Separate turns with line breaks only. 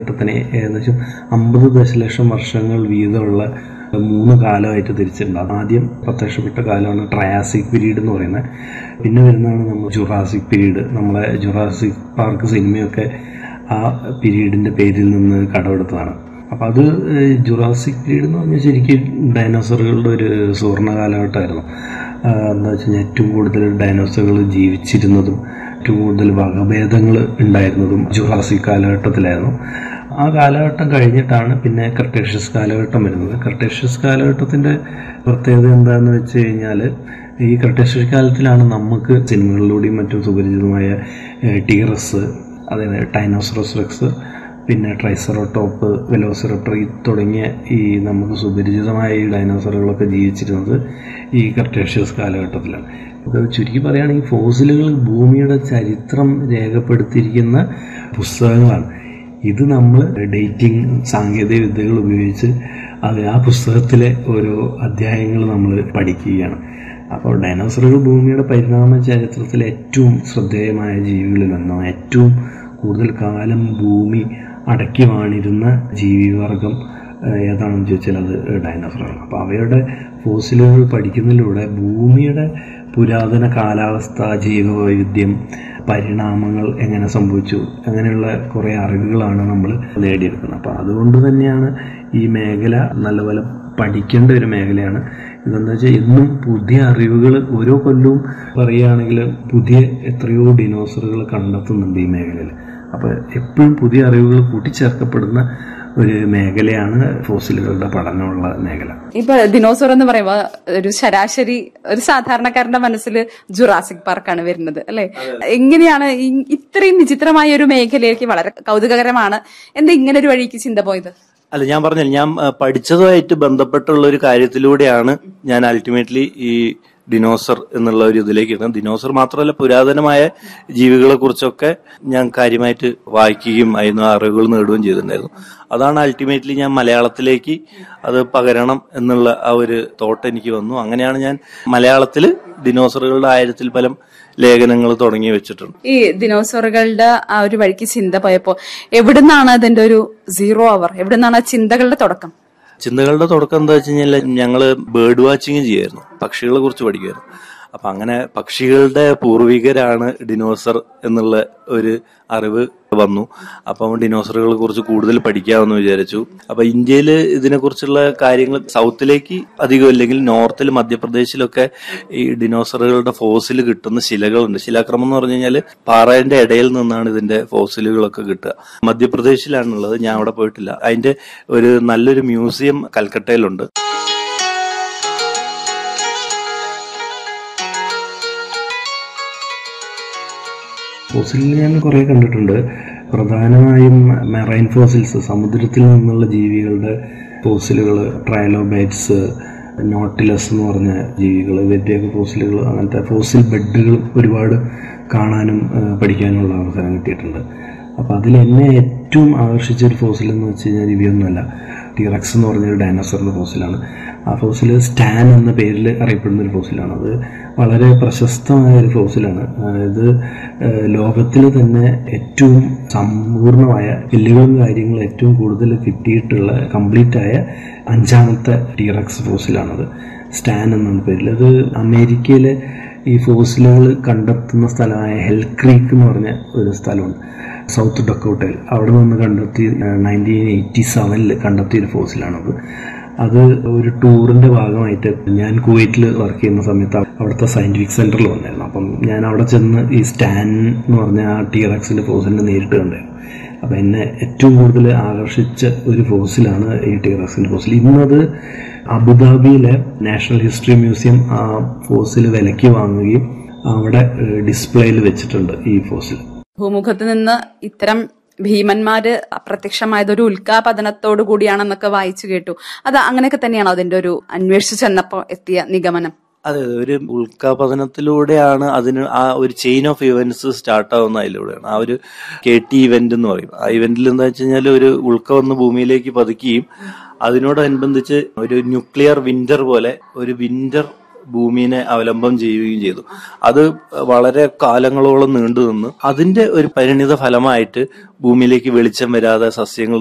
ഘട്ടത്തിനെ ഏകദേശം അമ്പത് ദശലക്ഷം വർഷങ്ങൾ വീതമുള്ള മൂന്ന് കാലമായിട്ട് തിരിച്ചിട്ടുണ്ട് ആദ്യം പ്രത്യക്ഷപ്പെട്ട കാലമാണ് ട്രയാസിക് പീരീഡ് എന്ന് പറയുന്നത് പിന്നെ വരുന്നതാണ് നമ്മൾ ജുറാസിക് പീരീഡ് നമ്മളെ ജുറാസിക് പാർക്ക് സിനിമയൊക്കെ ആ പീരീഡിന്റെ പേരിൽ നിന്ന് കടമെടുത്തതാണ് അപ്പം അത് ജുറാസിക് പീരീഡ് എന്ന് പറഞ്ഞാൽ ശരിക്കും ഡൈനോസറുകളുടെ ഒരു സുവർണ കാലഘട്ടമായിരുന്നു എന്താ വെച്ച് കഴിഞ്ഞാൽ ഏറ്റവും കൂടുതൽ ഡൈനോസറുകൾ ജീവിച്ചിരുന്നതും ഏറ്റവും കൂടുതൽ വകഭേദങ്ങൾ ഉണ്ടായിരുന്നതും ജുറാസിക് കാലഘട്ടത്തിലായിരുന്നു ആ കാലഘട്ടം കഴിഞ്ഞിട്ടാണ് പിന്നെ ക്രട്ടേഷ്യസ് കാലഘട്ടം വരുന്നത് ക്രട്ടേഷ്യസ് കാലഘട്ടത്തിന്റെ പ്രത്യേകത എന്താണെന്ന് വെച്ച് കഴിഞ്ഞാൽ ഈ ക്രട്ടേഷ്യസ് കാലത്തിലാണ് നമുക്ക് സിനിമകളിലൂടെയും മറ്റും സുപരിചിതമായ ടീറസ് അതായത് ടൈനോസറസ് റെക്സ് പിന്നെ ട്രൈസറോട്ടോപ്പ് വെലോസിറപ്റ്റർ തുടങ്ങിയ ഈ നമുക്ക് സുപരിചിതമായ ഈ ഡൈനോസറുകളൊക്കെ ജീവിച്ചിരുന്നത് ഈ ക്രട്ടേഷ്യസ് കാലഘട്ടത്തിലാണ് ഇപ്പോൾ ചുരുക്കി പറയുകയാണെങ്കിൽ ഫോസിലുകൾ ഭൂമിയുടെ ചരിത്രം രേഖപ്പെടുത്തിയിരിക്കുന്ന പുസ്തകങ്ങളാണ് ഇത് നമ്മൾ ഡേറ്റിംഗ് സാങ്കേതിക വിദ്യകൾ ഉപയോഗിച്ച് അത് ആ പുസ്തകത്തിലെ ഓരോ അധ്യായങ്ങൾ നമ്മൾ പഠിക്കുകയാണ് അപ്പോൾ ഡൈനോസറുകൾ ഭൂമിയുടെ പരിണാമ ചരിത്രത്തിലെ ഏറ്റവും ശ്രദ്ധേയമായ ജീവികളിൽ ഒന്നാണ് ഏറ്റവും കൂടുതൽ കാലം ഭൂമി അടക്കി വാണിരുന്ന ജീവിവർഗം ഏതാണെന്ന് ചോദിച്ചാൽ അത് ഡൈനോസറുകളാണ് അപ്പോൾ അവയുടെ ഫോസിലുകൾ പഠിക്കുന്നതിലൂടെ ഭൂമിയുടെ പുരാതന കാലാവസ്ഥ ജൈവവൈവിധ്യം പരിണാമങ്ങൾ എങ്ങനെ സംഭവിച്ചു അങ്ങനെയുള്ള കുറേ അറിവുകളാണ് നമ്മൾ നേടിയെടുക്കുന്നത് അപ്പോൾ അതുകൊണ്ട് തന്നെയാണ് ഈ മേഖല നല്ലപോലെ പഠിക്കേണ്ട ഒരു മേഖലയാണ് ഇതെന്താ വെച്ചാൽ എന്നും പുതിയ അറിവുകൾ ഓരോ കൊല്ലവും പറയുകയാണെങ്കിൽ പുതിയ എത്രയോ ഡിനോസറുകൾ കണ്ടെത്തുന്നുണ്ട് ഈ മേഖലയിൽ അപ്പോൾ എപ്പോഴും പുതിയ അറിവുകൾ കൂട്ടിച്ചേർക്കപ്പെടുന്ന ഒരു മേഖലയാണ് ഫോസിലുകളുടെ പഠനമുള്ള മേഖല
ഇപ്പൊ ദിനോസർ എന്ന് പറയുമ്പോൾ ഒരു ശരാശരി ഒരു സാധാരണക്കാരന്റെ മനസ്സിൽ ജുറാസിക് പാർക്കാണ് വരുന്നത് അല്ലെ എങ്ങനെയാണ് ഈ- ഇത്രയും വിചിത്രമായ ഒരു മേഖലയിലേക്ക് വളരെ കൗതുകകരമാണ് എന്താ ഇങ്ങനെ ഒരു വഴിക്ക് ചിന്ത പോയത്
അല്ല ഞാൻ പറഞ്ഞില്ല ഞാൻ ആ, പഠിച്ചതുമായിട്ട് ബന്ധപ്പെട്ടുള്ള ഒരു കാര്യത്തിലൂടെയാണ് ഞാൻ അൾട്ടിമേറ്റ്ലി ഈ ഡിനോസർ എന്നുള്ള ഒരു ഇതിലേക്ക് ഇടുന്നത് ഡിനോസർ മാത്രമല്ല പുരാതനമായ ജീവികളെ കുറിച്ചൊക്കെ ഞാൻ കാര്യമായിട്ട് വായിക്കുകയും അതിന് അറിവുകൾ നേടുകയും ചെയ്തിട്ടുണ്ടായിരുന്നു അതാണ് അൾട്ടിമേറ്റ്ലി ഞാൻ മലയാളത്തിലേക്ക് അത് പകരണം എന്നുള്ള ആ ഒരു തോട്ട് എനിക്ക് വന്നു അങ്ങനെയാണ് ഞാൻ മലയാളത്തിൽ ഡിനോസറുകളുടെ ആയിരത്തിൽ പരം ലേഖനങ്ങൾ തുടങ്ങി വെച്ചിട്ടുണ്ട്
ഈ ദിനോസറുകളുടെ ആ ഒരു വഴിക്ക് ചിന്ത പോയപ്പോ എവിടുന്നാണ് അതിന്റെ ഒരു സീറോ അവർ എവിടുന്നാണ് ആ ചിന്തകളുടെ തുടക്കം
ചിന്തകളുടെ തുടക്കം എന്താ വെച്ച് കഴിഞ്ഞാൽ ഞങ്ങള് ബേർഡ് വാച്ചിങ് ചെയ്യായിരുന്നു പക്ഷികളെ കുറിച്ച് പഠിക്കുമായിരുന്നു അപ്പൊ അങ്ങനെ പക്ഷികളുടെ പൂർവികരാണ് ഡിനോസർ എന്നുള്ള ഒരു അറിവ് വന്നു അപ്പം ഡിനോസറുകളെ കുറിച്ച് കൂടുതൽ പഠിക്കാമെന്ന് വിചാരിച്ചു അപ്പൊ ഇന്ത്യയിൽ ഇതിനെക്കുറിച്ചുള്ള കാര്യങ്ങൾ സൗത്തിലേക്ക് അധികം ഇല്ലെങ്കിൽ നോർത്തിൽ മധ്യപ്രദേശിലൊക്കെ ഈ ഡിനോസറുകളുടെ ഫോസിൽ കിട്ടുന്ന ശിലകളുണ്ട് ശിലാക്രമം എന്ന് പറഞ്ഞു കഴിഞ്ഞാൽ പാറയുടെ ഇടയിൽ നിന്നാണ് ഇതിന്റെ ഫോസിലുകളൊക്കെ കിട്ടുക മധ്യപ്രദേശിലാണുള്ളത് ഞാൻ അവിടെ പോയിട്ടില്ല അതിന്റെ ഒരു നല്ലൊരു മ്യൂസിയം കൽക്കട്ടയിലുണ്ട്
ഫോസിലിൽ ഞാൻ കുറേ കണ്ടിട്ടുണ്ട് പ്രധാനമായും മെറൈൻ ഫോസിൽസ് സമുദ്രത്തിൽ നിന്നുള്ള ജീവികളുടെ ഫോസിലുകൾ ട്രയലോബൈറ്റ്സ് നോട്ടിലസ് എന്ന് പറഞ്ഞ ജീവികൾ ഇവരുടെയൊക്കെ ഫോസിലുകൾ അങ്ങനത്തെ ഫോസിൽ ബെഡുകൾ ഒരുപാട് കാണാനും ആ, പഠിക്കാനുമുള്ള അവസരം കിട്ടിയിട്ടുണ്ട് അപ്പോൾ അതിൽ എന്നെ ഏറ്റവും ആകർഷിച്ച ഒരു ഫോസിൽ എന്ന് വെച്ച് കഴിഞ്ഞാൽ ഇവയൊന്നുമല്ല ടിറക്സ് എന്ന് പറഞ്ഞൊരു ഡൈനോസറിന്റെ ഫോസിലാണ് ആ ഫോസിൽ സ്റ്റാൻ എന്ന പേരിൽ അറിയപ്പെടുന്ന ഒരു ഫോസിലാണ് അത് വളരെ പ്രശസ്തമായ ഒരു ഫോസിലാണ് ആ, ഇത് ലോകത്തിൽ തന്നെ ഏറ്റവും സമ്പൂർണമായ എല്ലുകളും കാര്യങ്ങളും ഏറ്റവും കൂടുതൽ കിട്ടിയിട്ടുള്ള കംപ്ലീറ്റ് ആയ അഞ്ചാമത്തെ ടീറക്സ് ഫോസിലാണത് സ്റ്റാൻ എന്നാണ് പേരിൽ അത് അമേരിക്കയിലെ ഈ ഫോസിലുകൾ കണ്ടെത്തുന്ന സ്ഥലമായ ഹെൽ ക്രീക്ക് എന്ന് പറഞ്ഞ ഒരു സ്ഥലമുണ്ട് സൗത്ത് ഡക്കോട്ടയിൽ അവിടെ നിന്ന് കണ്ടെത്തി നയൻറ്റീൻ എയ്റ്റി സെവനിൽ കണ്ടെത്തിയ ഒരു ഫോസിലാണത് അത് ഒരു ടൂറിന്റെ ഭാഗമായിട്ട് ഞാൻ കുവൈറ്റിൽ വർക്ക് ചെയ്യുന്ന സമയത്ത് അവിടുത്തെ സയന്റിഫിക് സെന്ററിൽ വന്നായിരുന്നു അപ്പം ഞാൻ അവിടെ ചെന്ന് ഈ സ്റ്റാൻ എന്ന് പറഞ്ഞ ആ ടീറക്സിന്റെ ഫോസിലിനെ നേരിട്ട് കണ്ടായിരുന്നു അപ്പം എന്നെ ഏറ്റവും കൂടുതൽ ആകർഷിച്ച ഒരു ഫോസിലാണ് ഈ ടീറക്സിന്റെ ഫോസിൽ ഇന്നത് അബുദാബിയിലെ നാഷണൽ ഹിസ്റ്ററി മ്യൂസിയം ആ ഫോസിൽ വിലയ്ക്ക് വാങ്ങുകയും അവിടെ ഡിസ്പ്ലേയിൽ വെച്ചിട്ടുണ്ട് ഈ ഫോസിൽ
ഭൂമുഖത്ത് നിന്ന് ഇത്തരം ഭീമന്മാര് അപ്രത്യക്ഷമായത് ഒരു ഉൽക്കാപതനത്തോടു കൂടിയാണെന്നൊക്കെ വായിച്ചു കേട്ടു അത് അങ്ങനെയൊക്കെ തന്നെയാണോ അതിന്റെ ഒരു അന്വേഷിച്ചു ചെന്നപ്പോ എത്തിയ നിഗമനം
അതെ അതെ ഒരു ഉൽക്കാപതനത്തിലൂടെയാണ് അതിന് ആ ഒരു ചെയിൻ ഓഫ് ഇവന്റ്സ് സ്റ്റാർട്ട് ആവുന്ന അതിലൂടെയാണ് ആ ഒരു കെ ടി ഇവന്റ് എന്ന് പറയും ആ ഇവന്റിൽ എന്താ വെച്ച് കഴിഞ്ഞാൽ ഒരു ഉൽക്ക വന്ന് ഭൂമിയിലേക്ക് പതുക്കുകയും അതിനോടനുബന്ധിച്ച് ഒരു ന്യൂക്ലിയർ വിന്റർ പോലെ ഒരു വിന്റർ ഭൂമിനെ അവലംബം ചെയ്യുകയും ചെയ്തു അത് വളരെ കാലങ്ങളോളം നീണ്ടു നിന്ന് അതിന്റെ ഒരു പരിണിത ഫലമായിട്ട് ഭൂമിയിലേക്ക് വെളിച്ചം വരാതെ സസ്യങ്ങൾ